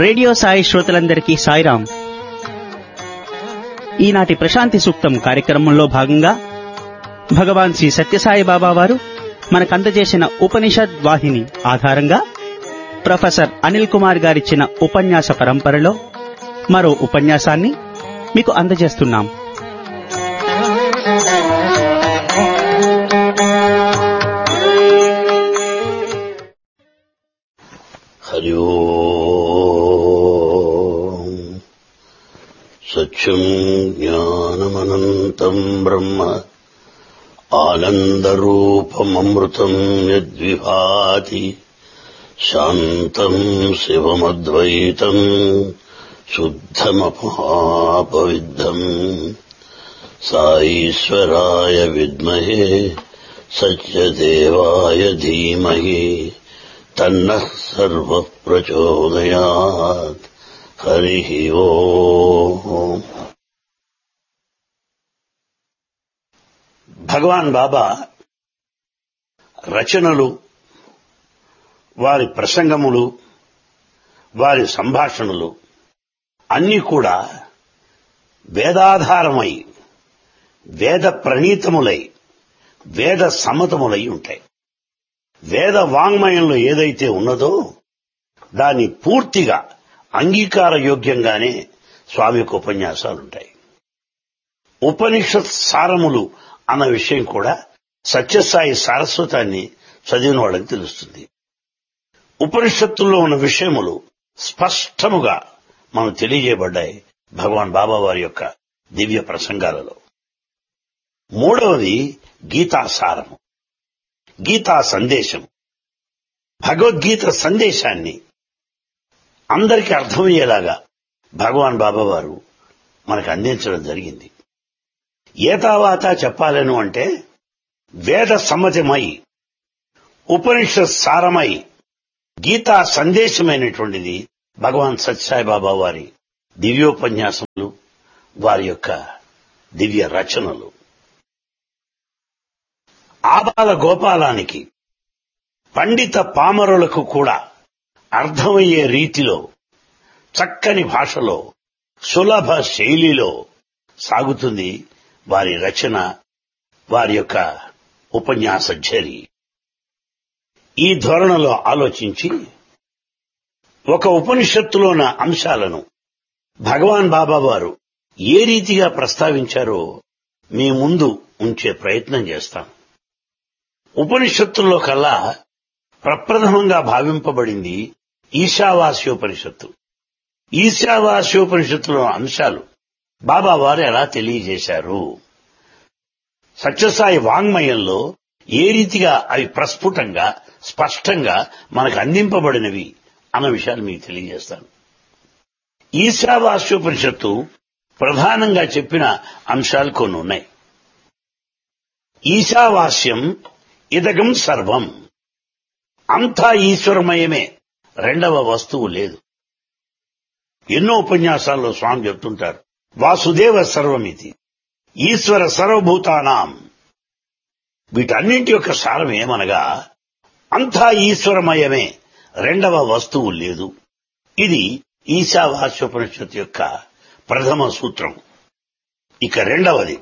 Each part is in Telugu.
రేడియో సాయి శ్రోతలందరికీ సాయిరాం ఈనాటి ప్రశాంతి సూక్తం కార్యక్రమంలో భాగంగా భగవాన్ శ్రీ సత్యసాయి బాబా వారు మనకు అందజేసిన ఉపనిషద్ వాహిని ఆధారంగా ప్రొఫెసర్ అనిల్ కుమార్ గారిచ్చిన ఉపన్యాస పరంపరలో మరో ఉపన్యాసాన్ని మీకు అందజేస్తున్నాం హరి ఓం సత్యం జ్ఞానమనంతం బ్రహ్మ ఆనందరూపమమృతం యద్విభాతి శాంతం శివమద్వైతం శుద్ధమపాపవిద్ధం సాईश्वराय విద్మహే సత్యదేవాయ ధీమహి తన్నః సర్వ ప్రచోదయాత్ హరి ఓం భగవాన్ బాబా రచనలు వారి ప్రసంగములు వారి సంభాషణలు అన్నీ కూడా వేదాధారమై వేద ప్రణీతములై వేద సమ్మతములై ఉంటాయి వేద వాంగ్మయంలో ఏదైతే ఉన్నదో దాని పూర్తిగా అంగీకార యోగ్యంగానే స్వామి యొక్క ఉపన్యాసాలుంటాయి ఉపనిషత్ సారములు అన్న విషయం కూడా సత్యసాయి సారస్వతాన్ని చదివిన వాళ్ళకి తెలుస్తుంది ఉపనిషత్తుల్లో ఉన్న విషయములు స్పష్టముగా మనం తెలియజేయబడ్డాయి భగవాన్ బాబా వారి యొక్క దివ్య ప్రసంగాలలో మూడవది గీతాసారము గీతా సందేశం భగవద్గీత సందేశాన్ని అందరికీ అర్థమయ్యేలాగా భగవాన్ బాబా వారు మనకు అందించడం జరిగింది ఏతావాత చెప్పాలను అంటే వేద సమ్మతమై ఉపనిషత్ సారమై గీతా సందేశమైనటువంటిది భగవాన్ సత్యసాయి బాబా వారి దివ్యోపన్యాసములు వారి యొక్క దివ్య రచనలు ఆబాల గోపాలానికి పండిత పామరులకు కూడా అర్థమయ్యే రీతిలో చక్కని భాషలో సులభ శైలిలో సాగుతుంది వారి రచన వారి యొక్క ఉపన్యాస ఝరి ఈ ధోరణలో ఆలోచించి ఒక ఉపనిషత్తులోన అంశాలను భగవాన్ బాబా వారు ఏ రీతిగా ప్రస్తావించారో మీ ముందు ఉంచే ప్రయత్నం చేస్తాం ఉపనిషత్తుల్లో కల్లా ప్రప్రథమంగా భావింపబడింది ఈశావాస్యోపనిషత్తు ఈశావాస్యోపనిషత్తులో అంశాలు బాబా వారు ఎలా తెలియజేశారు సత్యసాయి వాంగ్మయంలో ఏ రీతిగా అవి ప్రస్ఫుటంగా స్పష్టంగా మనకు అందింపబడినవి అన్న విషయాలు మీకు తెలియజేస్తాను ఈశావాస్యోపనిషత్తు ప్రధానంగా చెప్పిన అంశాలు కొన్ని ఉన్నాయి ఈశావాస్యం ఇదగం సర్వం అంతా ఈశ్వరమయమే రెండవ వస్తువు లేదు ఎన్నో ఉపన్యాసాల్లో స్వామి చెప్తుంటారు వాసుదేవ సర్వమితి ఈశ్వర సర్వభూతానాం వీటన్నింటి యొక్క సారం ఏమనగా అంతా ఈశ్వరమయమే రెండవ వస్తువు లేదు ఇది ఈశావాస్యోపనిషత్తు యొక్క ప్రథమ సూత్రం ఇక రెండవది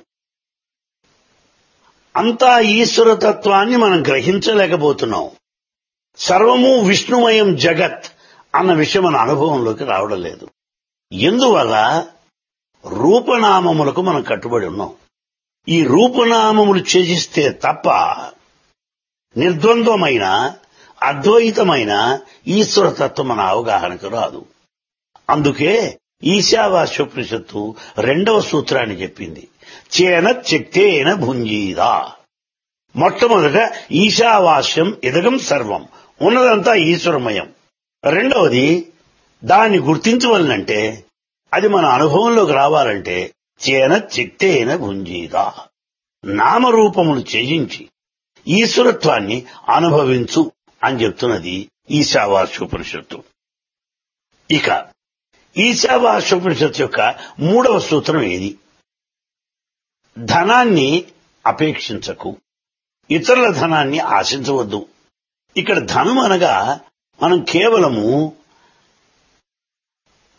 అంతా ఈశ్వరతత్వాన్ని మనం గ్రహించలేకపోతున్నాం సర్వము విష్ణుమయం జగత్ అన్న విషయం మన అనుభవంలోకి రావడం లేదు ఎందువల్ల రూపనామములకు మనం కట్టుబడి ఉన్నాం ఈ రూపనామములు త్యజిస్తే తప్ప నిర్ద్వంద్వమైన అద్వైతమైన ఈశ్వరతత్వం మన అవగాహనకు రాదు అందుకే ఈశావాస్యోపనిషత్తు రెండవ సూత్రాన్ని చెప్పింది చేన చెక్తేన భుంజీదా మొట్టమొదట ఈశావాస్యం ఇదగం సర్వం ఉన్నదంతా ఈశ్వరమయం రెండవది దాన్ని గుర్తించవలనంటే అది మన అనుభవంలోకి రావాలంటే చేన చిక్తేన భుంజీదా నామరూపములు త్యజించి ఈశ్వరత్వాన్ని అనుభవించు అని చెప్తున్నది ఈశావాస్యోపనిషత్తు ఇక ఈశావాస్యోపనిషత్తు యొక్క మూడవ సూత్రం ఏది ధనాన్ని అపేక్షించకు ఇతరుల ధనాన్ని ఆశించవద్దు ఇక్కడ ధనం అనగా మనం కేవలము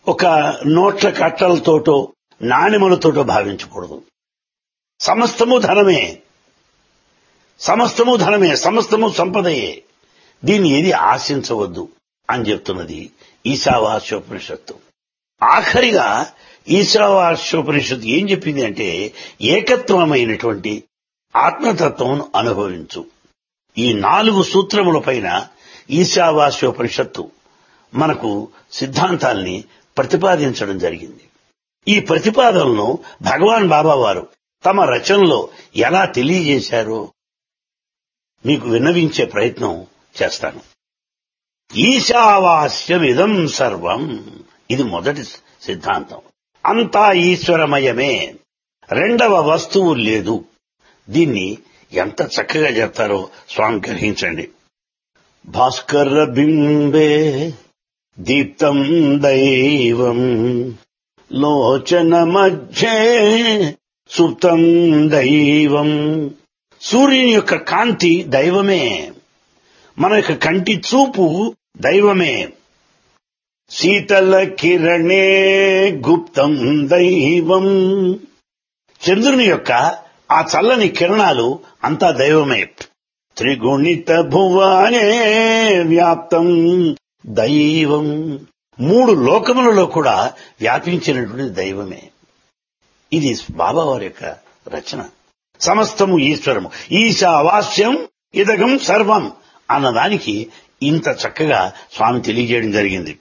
ఒక నోట్ల కట్టలతోటో నాణెములతోటో భావించకూడదు సమస్తము ధనమే సమస్తము ధనమే సమస్తము సంపదయే దీన్ని ఏది ఆశించవద్దు అని చెప్తున్నది ఈశావాస్యోపనిషత్తు ఆఖరిగా ఈశావాస్యోపనిషత్తు ఏం చెప్పింది అంటే ఏకత్వమైనటువంటి ఆత్మతత్వం అనుభవించు ఈ నాలుగు సూత్రముల పైన ఈశావాస్యోపనిషత్తు మనకు సిద్ధాంతాల్ని ప్రతిపాదించడం జరిగింది ఈ ప్రతిపాదనలను భగవాన్ బాబా వారు తమ రచనలో ఎలా తెలియజేశారో మీకు విన్నవించే ప్రయత్నం చేస్తాను ఈశావాస్యమిదం సర్వం ఇది మొదటి సిద్ధాంతం అంతా ఈశ్వరమయమే రెండవ వస్తువు లేదు దీన్ని ఎంత చక్కగా చెప్తారో స్వామి గ్రహించండి భాస్కర బింబే దీప్తం దైవం లోచన మధ్యే సుప్తం దైవం సూర్యుని యొక్క కాంతి దైవమే మన యొక్క కంటి చూపు దైవమే శీతల కిరణే గుప్తం దైవం చంద్రుని యొక్క ఆ చల్లని కిరణాలు అంతా దైవమే త్రిగుణిత భువనే వ్యాప్తం దైవం మూడు లోకములలో కూడా వ్యాపించినటువంటి దైవమే ఇది బాబా వారి యొక్క రచన సమస్తము ఈశ్వరము ఈశావాస్యం ఇదగం సర్వం అన్నదానికి ఇంత చక్కగా స్వామి తెలియజేయడం జరిగింది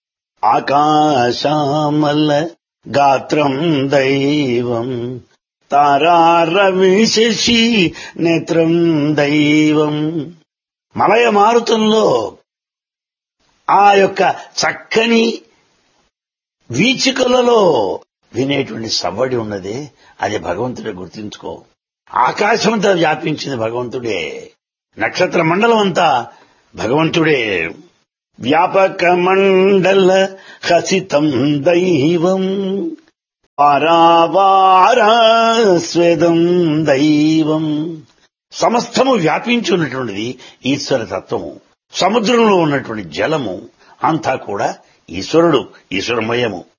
ఆకాశమల్ల గాత్రం దైవం తారారవి శశి నేత్రం దైవం మలయ మారుతంలో ఆ యొక్క చక్కని వీచికలలో వినేటువంటి సవ్వడి ఉన్నదే అది భగవంతుడే గుర్తించుకో ఆకాశమంతా వ్యాపించింది భగవంతుడే నక్షత్ర మండలం అంతా భగవంతుడే వ్యాపక మండల హసితం దైవం స్వేదం దైవం సమస్తము వ్యాపించి ఉన్నటువంటిది ఈశ్వర తత్వము సముద్రంలో ఉన్నటువంటి జలము అంతా కూడా ఈశ్వరుడు ఈశ్వరమయము